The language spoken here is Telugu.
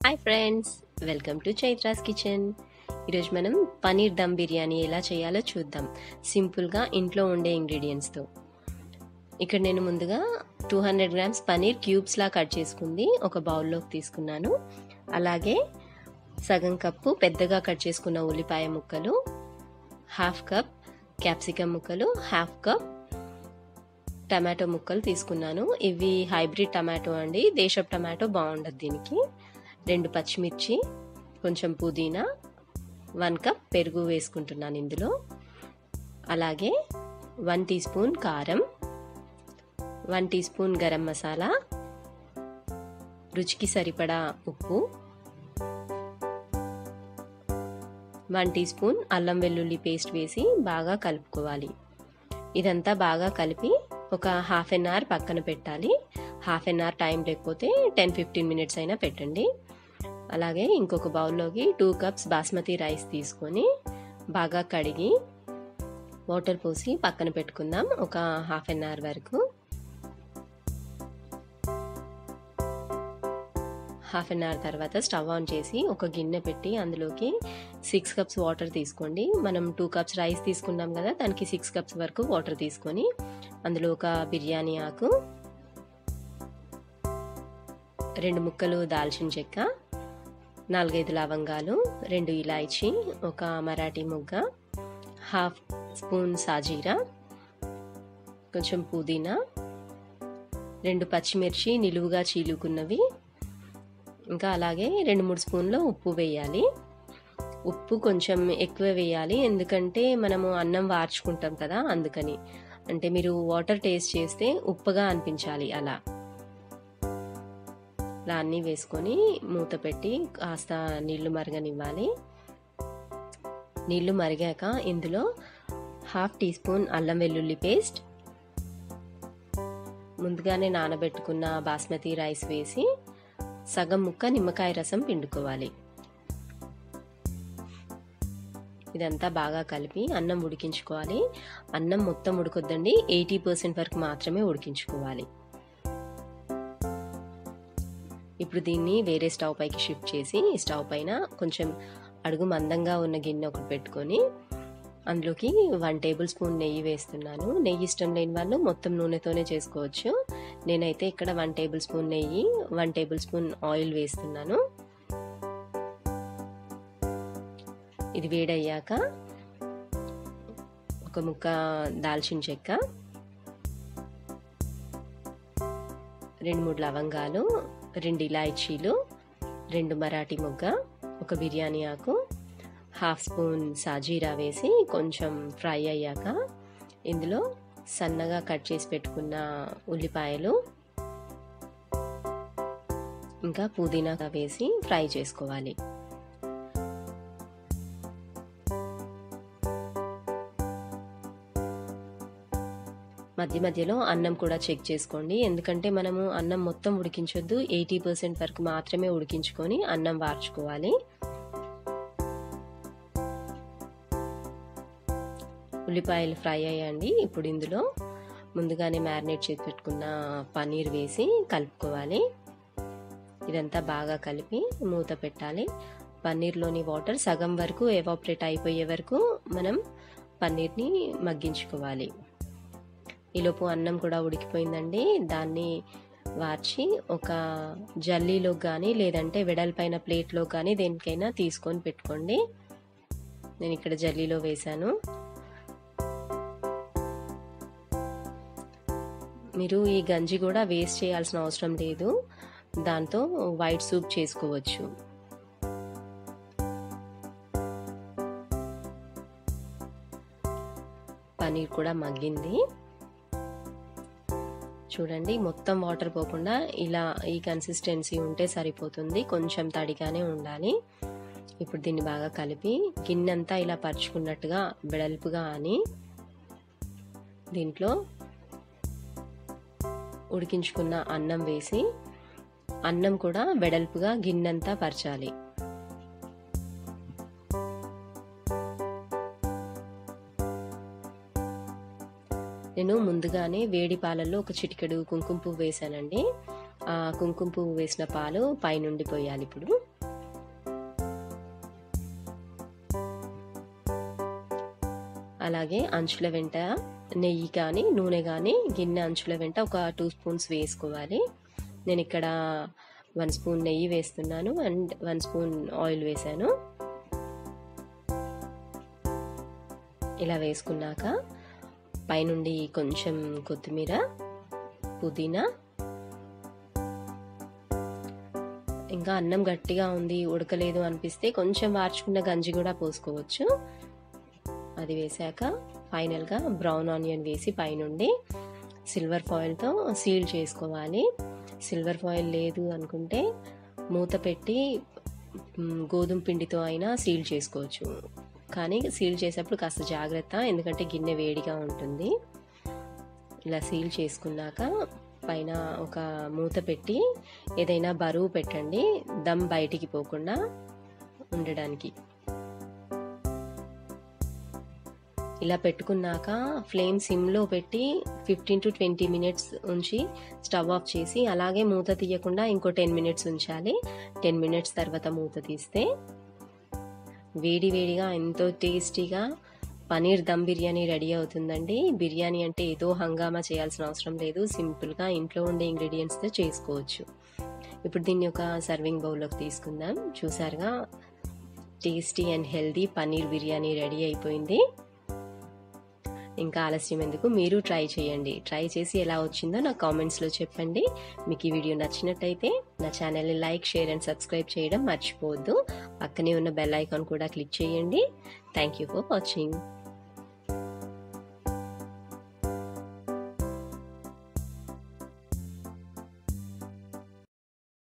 hi friends welcome to Chaitra's kitchen ఈరోజు మనం పనీర్ దమ్ బిర్యానీ ఎలా చేయాలో చూద్దాం సింపుల్గా ఇంట్లో ఉండే ఇంగ్రీడియంట్స్తో ఇక్కడ నేను ముందుగా టూ హండ్రెడ్ గ్రామ్స్ పనీర్ క్యూబ్స్లా కట్ చేసుకుంది ఒక బౌల్లోకి తీసుకున్నాను అలాగే సగం కప్పు పెద్దగా కట్ చేసుకున్న ఉల్లిపాయ ముక్కలు హాఫ్ కప్ క్యాప్సికమ్ ముక్కలు హాఫ్ కప్ టమాటో ముక్కలు తీసుకున్నాను ఇవి హైబ్రిడ్ టమాటో అండి దేశపు టమాటో బాగుండదు దీనికి రెండు పచ్చిమిర్చి కొంచెం పుదీనా వన్ కప్ పెరుగు వేసుకుంటున్నాను ఇందులో అలాగే వన్ టీ స్పూన్ కారం one teaspoon garam masala రుచికి సరిపడా ఉప్పు వన్ టీ స్పూన్ అల్లం వెల్లుల్లి పేస్ట్ వేసి బాగా కలుపుకోవాలి ఇదంతా బాగా కలిపి ఒక హాఫ్ అన్ అవర్ పక్కన పెట్టాలి హాఫ్ అన్ అవర్ టైం లేకపోతే టెన్ ఫిఫ్టీన్ మినిట్స్ అయినా పెట్టండి అలాగే ఇంకొక బౌల్లోకి టూ కప్స్ బాస్మతి రైస్ తీసుకొని బాగా కడిగి వాటర్ పోసి పక్కన పెట్టుకుందాం ఒక హాఫ్ అన్ అవర్ వరకు హాఫ్ అన్ అవర్ తర్వాత స్టవ్ ఆన్ చేసి ఒక గిన్నె పెట్టి అందులోకి సిక్స్ కప్స్ వాటర్ తీసుకోండి మనం టూ కప్స్ రైస్ తీసుకున్నాం కదా దానికి సిక్స్ కప్స్ వరకు వాటర్ తీసుకొని అందులో ఒక బిర్యానీ ఆకు రెండు ముక్కలు దాల్చిన చెక్క నాలుగైదు లవంగాలు రెండు ఇలాయచి ఒక మరాఠీ ముగ్గ హాఫ్ స్పూన్ సాజీరా కొంచెం పుదీనా రెండు పచ్చిమిర్చి నిలువుగా చీలుకున్నవి ఇంకా అలాగే రెండు మూడు స్పూన్లు ఉప్పు వేయాలి ఉప్పు కొంచెం ఎక్కువ వేయాలి ఎందుకంటే మనము అన్నం వార్చుకుంటాం కదా అందుకని అంటే మీరు వాటర్ టేస్ట్ చేస్తే ఉప్పుగా అనిపించాలి అలా ఇలా అన్నీ వేసుకొని మూత పెట్టి కాస్త నీళ్లు మరగనివ్వాలి నీళ్లు మరిగాక ఇందులో హాఫ్ టీ స్పూన్ అల్లం వెల్లుల్లి పేస్ట్ ముందుగానే నానబెట్టుకున్న బాస్మతి రైస్ వేసి సగం ముక్క నిమ్మకాయ రసం పిండుకోవాలి ఇదంతా బాగా కలిపి అన్నం ఉడికించుకోవాలి అన్నం మొత్తం ఉడకొద్దండి ఎయిటీ పర్సెంట్ వరకు మాత్రమే ఉడికించుకోవాలి ఇప్పుడు దీన్ని వేరే స్టవ్ పైకి షిఫ్ట్ చేసి స్టవ్ పైన కొంచెం అడుగు మందంగా ఉన్న గిన్నె ఒకటి పెట్టుకొని అందులోకి వన్ టేబుల్ స్పూన్ నెయ్యి వేస్తున్నాను నెయ్యి ఇష్టం లేని వాళ్ళు మొత్తం నూనెతోనే చేసుకోవచ్చు నేనైతే ఇక్కడ వన్ టేబుల్ స్పూన్ నెయ్యి వన్ టేబుల్ స్పూన్ ఆయిల్ వేస్తున్నాను ఇది వేడయ్యాక ఒక ముక్క దాల్చిన చెక్క రెండు మూడు లవంగాలు రెండు ఇలాయచీలు రెండు మరాఠీ మొగ్గ ఒక బిర్యానీ ఆకు హాఫ్ స్పూన్ సాజీరా వేసి కొంచెం ఫ్రై అయ్యాక ఇందులో సన్నగా కట్ చేసి పెట్టుకున్న ఉల్లిపాయలు ఇంకా పుదీనా వేసి ఫ్రై చేసుకోవాలి మధ్య మధ్యలో అన్నం కూడా చెక్ చేసుకోండి ఎందుకంటే మనము అన్నం మొత్తం ఉడికించొద్దు ఎయిటీ పర్సెంట్ వరకు మాత్రమే ఉడికించుకొని అన్నం వార్చుకోవాలి ఉల్లిపాయలు ఫ్రై అయ్యండి ఇప్పుడు ఇందులో ముందుగానే మ్యారినేట్ చేసి పెట్టుకున్న పన్నీర్ వేసి కలుపుకోవాలి ఇదంతా బాగా కలిపి మూత పెట్టాలి పన్నీర్లోని వాటర్ సగం వరకు ఎవాపరేట్ అయిపోయే వరకు మనం పన్నీర్ని మగ్గించుకోవాలి ఈలోపు అన్నం కూడా ఉడికిపోయిందండి దాన్ని వార్చి ఒక జల్లీలో కానీ లేదంటే వెడల్పైన ప్లేట్లో కానీ దేనికైనా తీసుకొని పెట్టుకోండి నేను ఇక్కడ జల్లీలో వేశాను మీరు ఈ గంజి కూడా వేస్ట్ చేయాల్సిన అవసరం లేదు దాంతో వైట్ సూప్ చేసుకోవచ్చు పనీర్ కూడా మగ్గింది చూడండి మొత్తం వాటర్ పోకుండా ఇలా ఈ కన్సిస్టెన్సీ ఉంటే సరిపోతుంది కొంచెం తడిగానే ఉండాలి ఇప్పుడు దీన్ని బాగా కలిపి గిన్నెంతా ఇలా పరుచుకున్నట్టుగా వెడల్పుగా అని దీంట్లో ఉడికించుకున్న అన్నం వేసి అన్నం కూడా వెడల్పుగా గిన్నెంతా పరచాలి నేను ముందుగానే వేడి పాలల్లో ఒక చిటికెడు కుంకుమ పువ్వు వేసానండి ఆ కుంకుమ పువ్వు వేసిన పాలు పైనుండి పోయాలి ఇప్పుడు అలాగే అంచుల వెంట నెయ్యి కానీ నూనె కానీ గిన్నె అంచుల వెంట ఒక టూ స్పూన్స్ వేసుకోవాలి నేను ఇక్కడ వన్ స్పూన్ నెయ్యి వేస్తున్నాను అండ్ వన్ స్పూన్ ఆయిల్ వేసాను ఇలా వేసుకున్నాక పైనుండి కొంచెం కొత్తిమీర పుదీనా ఇంకా అన్నం గట్టిగా ఉంది ఉడకలేదు అనిపిస్తే కొంచెం వార్చుకున్న గంజి కూడా పోసుకోవచ్చు అది వేసాక ఫైనల్గా బ్రౌన్ ఆనియన్ వేసి పైనుండి సిల్వర్ ఫాయిల్తో సీల్ చేసుకోవాలి సిల్వర్ ఫాయిల్ లేదు అనుకుంటే మూత పెట్టి గోధుమ పిండితో అయినా సీల్ చేసుకోవచ్చు కానీ సీల్ చేసేప్పుడు కాస్త జాగ్రత్త ఎందుకంటే గిన్నె వేడిగా ఉంటుంది ఇలా సీల్ చేసుకున్నాక పైన ఒక మూత పెట్టి ఏదైనా బరువు పెట్టండి దమ్ బయటికి పోకుండా ఉండడానికి ఇలా పెట్టుకున్నాక ఫ్లేమ్ సిమ్లో పెట్టి ఫిఫ్టీన్ టు ట్వంటీ మినిట్స్ ఉంచి స్టవ్ ఆఫ్ చేసి అలాగే మూత తీయకుండా ఇంకో టెన్ మినిట్స్ ఉంచాలి టెన్ మినిట్స్ తర్వాత మూత తీస్తే వేడి వేడిగా ఎంతో టేస్టీగా పనీర్ దమ్ బిర్యానీ రెడీ అవుతుందండి బిర్యానీ అంటే ఏదో హంగామా చేయాల్సిన అవసరం లేదు సింపుల్గా ఇంట్లో ఉండే ఇంగ్రీడియంట్స్తో చేసుకోవచ్చు ఇప్పుడు దీన్ని ఒక సర్వింగ్ బౌల్లోకి తీసుకుందాం చూసారుగా tasty and healthy paneer biryani ready అయిపోయింది ఇంకా ఆలస్యం ఎందుకు మీరు ట్రై చేయండి ట్రై చేసి ఎలా వచ్చిందో నా కామెంట్స్లో చెప్పండి మీకు ఈ వీడియో నచ్చినట్టయితే నా ఛానల్ని లైక్ షేర్ అండ్ సబ్స్క్రైబ్ చేయడం మర్చిపోవద్దు పక్కనే ఉన్న బెల్ ఐకాన్ కూడా క్లిక్ చేయండి థ్యాంక్ యూ ఫర్ వాచింగ్